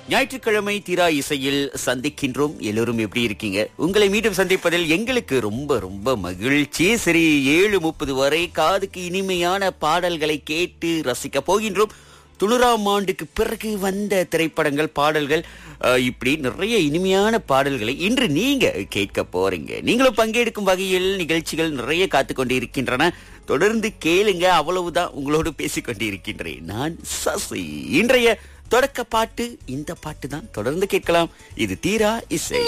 ஞாயிற்றுக்கிழமை தீரா இசையில் சந்திக்கின்றோம் எல்லோரும் எப்படி இருக்கீங்க உங்களை மீண்டும் சந்திப்பதில் எங்களுக்கு ரொம்ப ரொம்ப மகிழ்ச்சி சரி ஏழு முப்பது வரை காதுக்கு இனிமையான பாடல்களை கேட்டு ரசிக்க போகின்றோம் தொண்ணூறாம் ஆண்டுக்கு பிறகு வந்த திரைப்படங்கள் பாடல்கள் அஹ், இப்படி நிறைய இனிமையான பாடல்களை இன்று நீங்க கேட்க போறீங்க நீங்களும் பங்கெடுக்கும் வகையில் நிகழ்ச்சிகள் நிறைய காத்து கொண்டு இருக்கின்றன தொடர்ந்து கேளுங்க அவ்வளவுதான் உங்களோடு பேசிக் கொண்டிருக்கின்றேன் நான் சசி இன்றைய தொடக்க பாட்டு இந்த பாட்டு தான் தொடர்ந்து கேட்கலாம் இது தீரா இசை